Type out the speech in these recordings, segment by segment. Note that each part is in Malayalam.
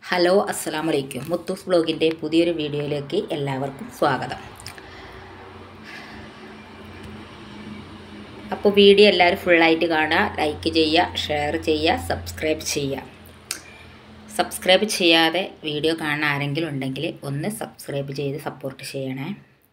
ഹലോ അസ്സാം വലൈക്കും മുത്തൂസ് ബ്ലോഗിൻ്റെ പുതിയൊരു വീഡിയോയിലേക്ക് എല്ലാവർക്കും സ്വാഗതം അപ്പോൾ വീഡിയോ എല്ലാവരും ഫുള്ളായിട്ട് കാണുക ലൈക്ക് ചെയ്യുക ഷെയർ ചെയ്യുക സബ്സ്ക്രൈബ് ചെയ്യുക സബ്സ്ക്രൈബ് ചെയ്യാതെ വീഡിയോ കാണുന്ന ആരെങ്കിലും ഉണ്ടെങ്കിൽ ഒന്ന് സബ്സ്ക്രൈബ് ചെയ്ത് സപ്പോർട്ട് ചെയ്യണേ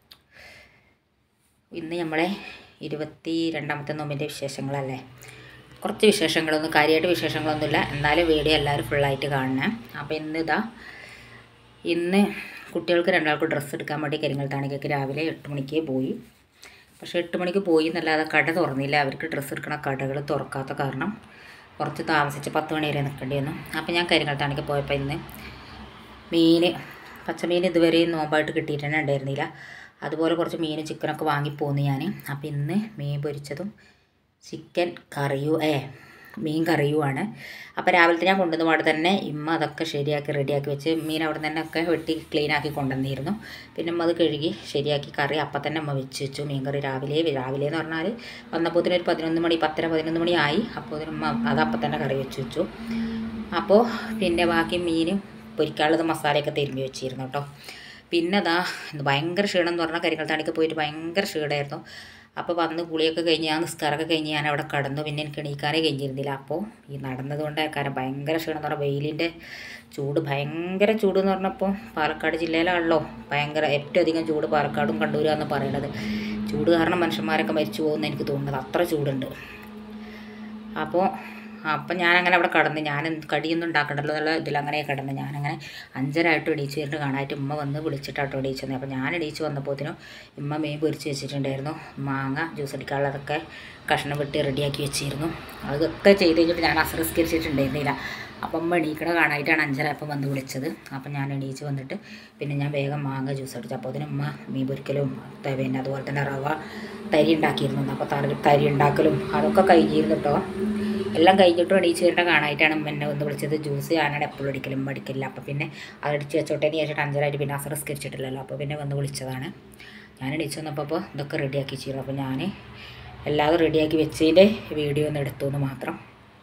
ഇന്ന് നമ്മളെ ഇരുപത്തി രണ്ടാമത്തെ നോമ്പിൻ്റെ വിശേഷങ്ങളല്ലേ കുറച്ച് വിശേഷങ്ങളൊന്നും കാര്യമായിട്ട് വിശേഷങ്ങളൊന്നുമില്ല എന്നാലും വീഡിയോ എല്ലാവരും ഫുള്ളായിട്ട് കാണണേ അപ്പോൾ ഇന്ന് ഇതാ ഇന്ന് കുട്ടികൾക്ക് രണ്ടാൾക്ക് ഡ്രസ്സ് എടുക്കാൻ വേണ്ടി കരിങ്ങൽത്താണിക്കേക്ക് രാവിലെ എട്ട് മണിക്ക് പോയി പക്ഷേ എട്ട് മണിക്ക് പോയി എന്നല്ലാതെ കട തുറന്നില്ല അവർക്ക് ഡ്രസ്സ് എടുക്കണ കടകൾ തുറക്കാത്ത കാരണം കുറച്ച് താമസിച്ച് പത്ത് മണി വരെ നിൽക്കേണ്ടി വന്നു അപ്പോൾ ഞാൻ കരിങ്ങൽത്താണിക്ക് പോയപ്പോൾ ഇന്ന് മീൻ പച്ചമീൻ ഇതുവരെ നോമ്പായിട്ട് കിട്ടിയിട്ട് തന്നെ ഉണ്ടായിരുന്നില്ല അതുപോലെ കുറച്ച് മീനും ചിക്കനൊക്കെ വാങ്ങിപ്പോന്നു ഞാൻ അപ്പോൾ ഇന്ന് മീൻ പൊരിച്ചതും ചിക്കൻ കറിയും ഏ മീൻ കറിയുമാണ് അപ്പോൾ രാവിലത്തെ ഞാൻ കൊണ്ടുവന്ന പാട് തന്നെ ഇമ്മ അതൊക്കെ ശരിയാക്കി റെഡിയാക്കി വെച്ച് മീൻ അവിടെ തന്നെ ഒക്കെ വെട്ടി ക്ലീനാക്കി കൊണ്ടുവന്നിരുന്നു പിന്നെ അമ്മ അത് കഴുകി ശരിയാക്കി കറി അപ്പം തന്നെ അമ്മ വെച്ച് വെച്ചു മീൻ കറി രാവിലെ രാവിലെ എന്ന് പറഞ്ഞാൽ വന്നപ്പോൾ ഒരു പതിനൊന്ന് മണി പത്തര പതിനൊന്ന് മണി ആയി അപ്പോൾ അമ്മ അത് അപ്പം തന്നെ കറി വെച്ച് വെച്ചു അപ്പോൾ പിന്നെ ബാക്കി മീനും പൊരിക്കാനുള്ളത് മസാലയൊക്കെ തിരുമ്പി വെച്ചിരുന്നു കേട്ടോ പിന്നെ അതാ ഭയങ്കര ക്ഷീണം എന്ന് പറഞ്ഞാൽ കരിങ്കൽത്താണിക്ക് പോയിട്ട് ഭയങ്കര ക്ഷീണമായിരുന്നു അപ്പോൾ വന്ന് കുളിയൊക്കെ കഴിഞ്ഞ് ഞാൻ നിസ്കാരമൊക്കെ കഴിഞ്ഞ് ഞാൻ അവിടെ കടന്നു പിന്നെ എനിക്ക് എണീക്കാനേ കഴിഞ്ഞിരുന്നില്ല അപ്പോൾ ഈ നടന്നത് കൊണ്ട് കാരണം ഭയങ്കര ക്ഷീണം എന്ന് പറഞ്ഞാൽ വെയിലിൻ്റെ ചൂട് ഭയങ്കര ചൂട് എന്ന് പറഞ്ഞപ്പോൾ പാലക്കാട് ജില്ലയിലാണല്ലോ ഭയങ്കര ഏറ്റവും അധികം ചൂട് പാലക്കാടും കണ്ണൂരാന്ന് പറയണത് ചൂട് കാരണം മനുഷ്യന്മാരൊക്കെ മരിച്ചു പോകുമെന്ന് എനിക്ക് തോന്നുന്നത് അത്ര ചൂടുണ്ട് അപ്പോൾ അപ്പം ഞാനങ്ങനെ അവിടെ കടന്ന് ഞാൻ കടിയൊന്നും ഉണ്ടാക്കണ്ടല്ലോ എന്നുള്ള ഇതിൽ അങ്ങനെ കിടന്ന് ഞാനങ്ങനെ അഞ്ചരായിട്ട് എണീച്ച് വരുന്നത് കാണാനായിട്ട് ഉമ്മ വന്ന് വിളിച്ചിട്ടാട്ടോ എണീച്ചത് അപ്പോൾ ഞാൻ എണീച്ച് വന്നപ്പോഴത്തേനും ഉമ്മ മീൻ പൊരിച്ച് വെച്ചിട്ടുണ്ടായിരുന്നു മാങ്ങ ജ്യൂസ് അടിക്കാനുള്ളതൊക്കെ കഷ്ണം വെട്ടി റെഡിയാക്കി വെച്ചിരുന്നു അതൊക്കെ ചെയ്ത് കഴിഞ്ഞിട്ട് ഞാൻ അസംസ്കരിച്ചിട്ടുണ്ടായിരുന്നില്ല അപ്പം ഉമ്മ എണീക്കണ കാണാനായിട്ടാണ് അഞ്ചര അപ്പം വന്ന് വിളിച്ചത് അപ്പം ഞാൻ എണീച്ച് വന്നിട്ട് പിന്നെ ഞാൻ വേഗം മാങ്ങ ജ്യൂസ് അടിച്ചു അപ്പോൾ അതിന് ഉമ്മ മീൻ പൊരിക്കലും പിന്നെ അതുപോലെ തന്നെ റവ തരി ഉണ്ടാക്കിയിരുന്നു അപ്പോൾ തറി തരി ഉണ്ടാക്കലും അതൊക്കെ കഴിഞ്ഞിരുന്നു കേട്ടോ എല്ലാം കഴിഞ്ഞിട്ട് എണീച്ച് വരേണ്ട കാണാനായിട്ടാണ് എന്നെ ഒന്ന് വിളിച്ചത് ജ്യൂസ് ഞാനാണ് എപ്പോഴും അടിക്കലും അടിക്കില്ല അപ്പോൾ പിന്നെ അതടിച്ച് വെച്ചോട്ടെ എന്ന് ചോദിച്ചിട്ട് അഞ്ചരായിട്ട് പിന്നെ അസറസ്കരിച്ചിട്ടില്ലല്ലോ അപ്പോൾ പിന്നെ വന്ന് വിളിച്ചതാണ് ഞാൻ എണീച്ച് വന്നപ്പോൾ അപ്പോൾ ഇതൊക്കെ റെഡിയാക്കി വെച്ചിരുന്നു അപ്പോൾ ഞാൻ എല്ലാതും റെഡിയാക്കി വെച്ചതിൻ്റെ വീഡിയോ ഒന്ന് എടുത്തു എന്ന് മാത്രം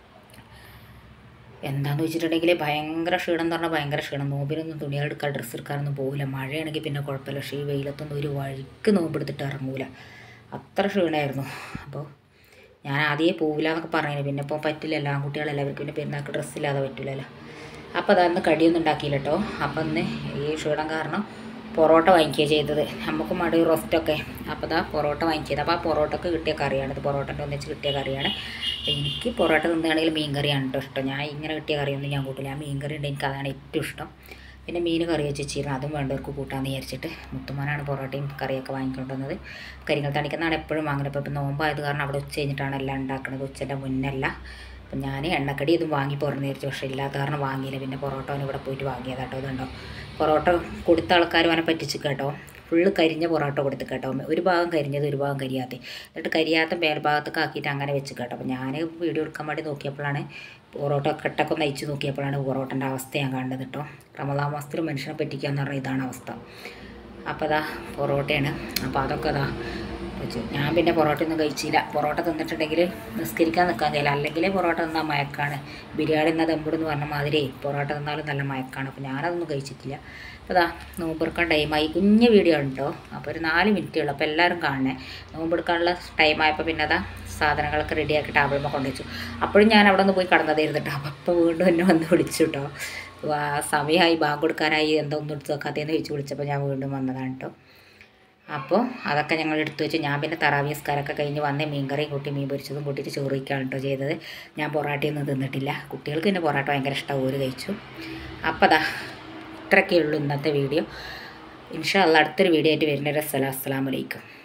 എന്താണെന്ന് വെച്ചിട്ടുണ്ടെങ്കിൽ ഭയങ്കര ക്ഷീണം എന്ന് പറഞ്ഞാൽ ഭയങ്കര ക്ഷീണം നോമ്പിനൊന്നും തുണികൾ എടുക്കാൻ ഡ്രസ്സ് എടുക്കാനൊന്നും പോകില്ല മഴയാണെങ്കിൽ പിന്നെ കുഴപ്പമില്ല പക്ഷേ ഈ വെയിലത്തൊന്നും ഒരു വഴിക്ക് നോമ്പെടുത്തിട്ട് ഇറങ്ങൂല അത്ര ക്ഷീണമായിരുന്നു അപ്പോൾ ഞാൻ ആദ്യമേ പോവില്ല എന്നൊക്കെ പറഞ്ഞു പിന്നെ ഇപ്പോൾ പറ്റില്ലല്ലോ ആൺകുട്ടികളെല്ലാവർക്കും പിന്നെ പെരുന്നാൾക്ക് ഡ്രസ്സില്ലാതെ പറ്റില്ലല്ലോ അപ്പോൾ അതന്ന് കടിയൊന്നും ഉണ്ടാക്കിയില്ല കേട്ടോ അപ്പം ഇന്ന് ഈ ക്ഷീണം കാരണം പൊറോട്ട വാങ്ങിക്കുക ചെയ്തത് നമുക്ക് മടി റോസ്റ്റൊക്കെ അപ്പോൾ ഇതാ പൊറോട്ട വാങ്ങിച്ചത് അപ്പോൾ ആ പൊറോട്ടക്ക് കിട്ടിയ കറിയാണ് ഇത് പൊറോട്ടൻ്റെ ഒന്നിച്ച് കിട്ടിയ കറിയാണ് എനിക്ക് പൊറോട്ട തിന്നുകയാണെങ്കിൽ മീൻ കറിയാണ് കേട്ടോ ഇഷ്ടം ഞാൻ ഇങ്ങനെ കിട്ടിയ കറിയൊന്നും ഞാൻ കൂട്ടില്ല ആ മീൻ കറി ഉണ്ട് എനിക്ക് അതാണ് ഏറ്റവും ഇഷ്ടം പിന്നെ മീൻ കറി വെച്ച് വെച്ചിരുന്നു അതും വേണ്ടവർക്ക് കൂട്ടാമെന്ന് വിചാരിച്ചിട്ട് മുത്തുമാനാണ് പൊറോട്ടയും കറിയൊക്കെ വാങ്ങിക്കൊണ്ടുവന്നത് കരിങ്ങൾ തണിക്കുന്നതാണ് എപ്പോഴും വാങ്ങുന്നത് അപ്പോൾ ഇപ്പം നോമ്പായത് കാരണം അവിടെ ഉച്ച കഴിഞ്ഞിട്ടാണ് എല്ലാം ഉണ്ടാക്കുന്നത് ഉച്ചൻ്റെ മുന്നല്ല അപ്പം ഞാൻ എണ്ണക്കടി ഇതും വാങ്ങി പോർന്ന് വിചാരിച്ചു പക്ഷേ ഇല്ലാത്ത കാരണം വാങ്ങിയില്ല പിന്നെ പൊറോട്ട അവൻ ഇവിടെ പോയിട്ട് വാങ്ങിയതാട്ടോ ഇതുണ്ടോ പൊറോട്ട കൊടുത്ത ആൾക്കാർ അവനെ പറ്റിച്ച് കേട്ടോ ഫുള്ള് കരിഞ്ഞ പൊറോട്ട കൊടുത്ത് കേട്ടോ ഒരു ഭാഗം കരിഞ്ഞത് ഒരു ഭാഗം കരിയാത്ത എന്നിട്ട് കരിയാത്ത മേൽഭാഗത്തൊക്കെ ആക്കിയിട്ട് അങ്ങനെ വെച്ച് കേട്ടോ അപ്പോൾ ഞാൻ വീഡിയോ എടുക്കാൻ വേണ്ടി നോക്കിയപ്പോഴാണ് പൊറോട്ട കെട്ടൊക്കെ നയിച്ച് നോക്കിയപ്പോഴാണ് പൊറോട്ടൻ്റെ അവസ്ഥ ഞാൻ കണ്ടത് കേട്ടോ റമദാൻ മാസത്തിൽ മനുഷ്യനെ പറ്റിക്കുക എന്ന് പറഞ്ഞാൽ ഇതാണ് അവസ്ഥ അപ്പോൾ അതാ പൊറോട്ടയാണ് അപ്പോൾ അതൊക്കെ അതാ വെച്ചു ഞാൻ പിന്നെ പൊറോട്ട ഒന്നും കഴിച്ചില്ല പൊറോട്ട തിന്നിട്ടുണ്ടെങ്കിൽ നിസ്കരിക്കാൻ നിൽക്കാൻ കഴിയില്ല അല്ലെങ്കിൽ പൊറോട്ട തിന്നാൽ മയക്കാണ് ബിരിയാണി എന്നാൽ ദമ്പുടെന്ന് പറഞ്ഞ മാതിരി പൊറോട്ട തിന്നാലും നല്ല മയക്കാണ് അപ്പോൾ ഞാനതൊന്നും കഴിച്ചിട്ടില്ല അപ്പോൾ അതാ നോമ്പെടുക്കാൻ ടൈമായി കുഞ്ഞ് വീഡിയോ ഉണ്ടോ അപ്പോൾ ഒരു നാല് മിനിറ്റേ ഉള്ളൂ അപ്പോൾ എല്ലാവരും കാണണേ നോമ്പെടുക്കാനുള്ള ടൈമായപ്പോൾ പിന്നെ അതാ സാധനങ്ങളൊക്കെ റെഡിയാക്കി ടേബിളുമ്പോൾ കൊണ്ടുവച്ചു അപ്പോഴും ഞാൻ അവിടെ നിന്ന് പോയി കടന്നതായിരുന്നു കേട്ടോ അപ്പോൾ അപ്പോൾ വീണ്ടും എന്നെ വന്ന് വിളിച്ചു കേട്ടോ സമയമായി ബാങ്ക് കൊടുക്കാനായി എന്താ ഒന്നും എടുത്ത് വെക്കാത്തതെന്ന് ചോദിച്ച് വിളിച്ചപ്പോൾ ഞാൻ വീണ്ടും വന്നതാണ് കേട്ടോ അപ്പോൾ അതൊക്കെ ഞങ്ങൾ എടുത്തു വെച്ച് ഞാൻ പിന്നെ തറാവിയസ്കാരൊക്കെ കഴിഞ്ഞ് വന്ന് മീൻകറിയും കൂട്ടി മീൻ പൊരിച്ചതും കൂട്ടിയിട്ട് ചോറിക്കാണ് കേട്ടോ ചെയ്തത് ഞാൻ പൊറാട്ടയൊന്നും തിന്നിട്ടില്ല കുട്ടികൾക്ക് പിന്നെ പൊറാട്ട ഭയങ്കര ഇഷ്ടം ഒരു കഴിച്ചു അപ്പോൾ അതാ ഇത്രയൊക്കെ ഉള്ളൂ ഇന്നത്തെ വീഡിയോ ഇൻഷാ അല്ല അടുത്തൊരു വീഡിയോ ആയിട്ട് വരുന്നൊരു അസ്സലാം അസ്സലാമലൈക്കും